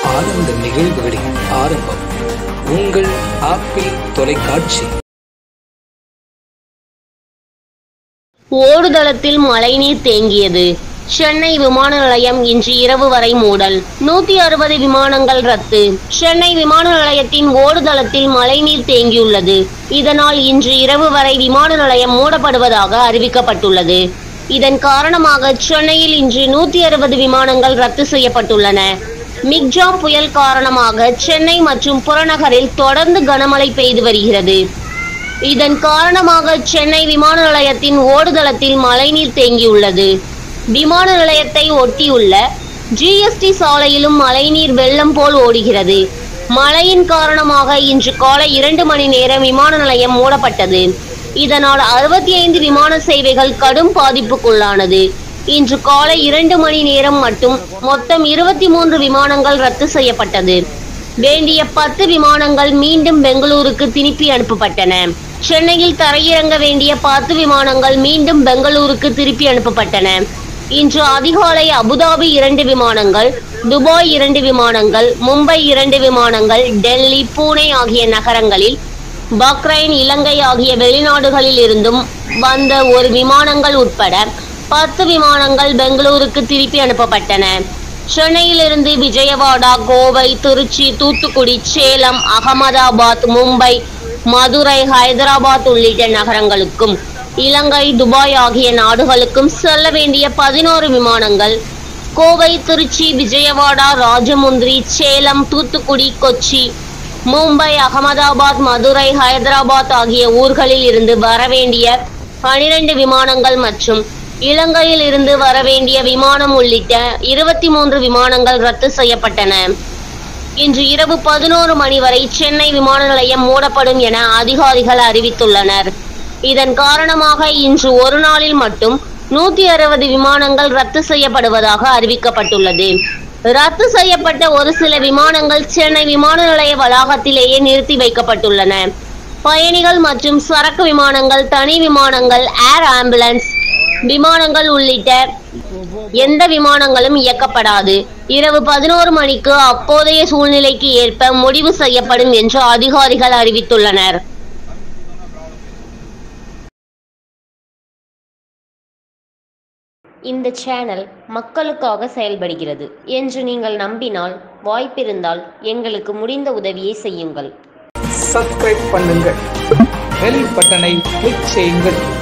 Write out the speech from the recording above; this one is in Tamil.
ஆனந்த நிகழ்வுகளின் ஆரம்பம் உங்கள் ஆப்பிள் தொலைக்காட்சி ஓடுதளத்தில் மழைநீர் தேங்கியது சென்னை விமான நிலையம் இன்று இரவு வரை மூடல் நூத்தி அறுபது விமானங்கள் ரத்து சென்னை விமான நிலையத்தின் ஓடுதளத்தில் மழைநீர் தேங்கியுள்ளது இதனால் இன்று இரவு வரை விமான நிலையம் மூடப்படுவதாக அறிவிக்கப்பட்டுள்ளது இதன் காரணமாக சென்னையில் இன்று நூத்தி அறுபது விமானங்கள் ரத்து செய்யப்பட்டுள்ளன மிக்ஜா புயல் காரணமாக சென்னை மற்றும் புறநகரில் தொடர்ந்து கனமழை பெய்து வருகிறது இதன் காரணமாக சென்னை விமான நிலையத்தின் ஓடுதளத்தில் மழைநீர் தேங்கியுள்ளது விமான நிலையத்தை ஒட்டியுள்ள ஜிஎஸ்டி சாலையிலும் மழைநீர் வெள்ளம் போல் ஓடுகிறது மழையின் காரணமாக இன்று காலை இரண்டு மணி நேரம் விமான நிலையம் மூடப்பட்டது இதனால் அறுபத்தி ஐந்து விமான சேவைகள் கடும் பாதிப்புக்குள்ளானது இன்று காலை இரண்டு மணி நேரம் மட்டும் மொத்தம் இருபத்தி மூன்று விமானங்கள் ரத்து செய்யப்பட்டது வேண்டிய பத்து விமானங்கள் மீண்டும் பெங்களூருக்கு திருப்பி அனுப்பப்பட்டன சென்னையில் தரையிறங்க வேண்டிய பத்து விமானங்கள் மீண்டும் பெங்களூருக்கு திருப்பி அனுப்பப்பட்டன இன்று அதிகாலை அபுதாபி இரண்டு விமானங்கள் துபாய் இரண்டு விமானங்கள் மும்பை இரண்டு விமானங்கள் டெல்லி பூனே ஆகிய நகரங்களில் பக்ரைன் இலங்கை ஆகிய வெளிநாடுகளில் இருந்தும் வந்த ஒரு விமானங்கள் உட்பட பத்து விமானங்கள் பெங்களூருக்கு திருப்பி அனுப்பப்பட்டன சென்னையிலிருந்து விஜயவாடா கோவை திருச்சி தூத்துக்குடி சேலம் அகமதாபாத் மும்பை மதுரை ஹைதராபாத் உள்ளிட்ட நகரங்களுக்கும் இலங்கை துபாய் ஆகிய நாடுகளுக்கும் செல்ல வேண்டிய பதினோரு விமானங்கள் கோவை திருச்சி விஜயவாடா ராஜமுந்திரி சேலம் தூத்துக்குடி கொச்சி மும்பை அகமதாபாத் மதுரை ஹைதராபாத் ஆகிய ஊர்களில் இருந்து வரவேண்டிய பனிரெண்டு விமானங்கள் மற்றும் இலங்கையில் இருந்து வரவேண்டிய விமானம் உள்ளிட்ட இருபத்தி மூன்று விமானங்கள் ரத்து செய்யப்பட்டன இன்று இரவு பதினோரு மணி வரை சென்னை விமான நிலையம் மூடப்படும் என அதிகாரிகள் அறிவித்துள்ளனர் இதன் காரணமாக இன்று ஒரு நாளில் மட்டும் நூத்தி அறுபது விமானங்கள் ரத்து செய்யப்படுவதாக அறிவிக்கப்பட்டுள்ளது ரத்து செய்யப்பட்ட ஒரு சில விமானங்கள் சென்னை விமான நிலைய வளாகத்திலேயே நிறுத்தி வைக்கப்பட்டுள்ளன பயணிகள் மற்றும் சரக்கு விமானங்கள் தனி விமானங்கள் ஏர் ஆம்புலன்ஸ் விமானங்கள் உள்ளிட்ட எந்த விமானங்களும் இயக்கப்படாது இரவு பதினோரு மணிக்கு அப்போதைய சூழ்நிலைக்கு ஏற்ப முடிவு செய்யப்படும் என்று அதிகாரிகள் அறிவித்துள்ளனர் இந்த சேனல் மக்களுக்காக செயல்படுகிறது என்று நீங்கள் நம்பினால் வாய்ப்பிருந்தால் எங்களுக்கு முடிந்த உதவியை செய்யுங்கள் சப்ஸ்கிரைப் பண்ணுங்கள் பெல் பட்டனை கிளிக் செய்யுங்கள்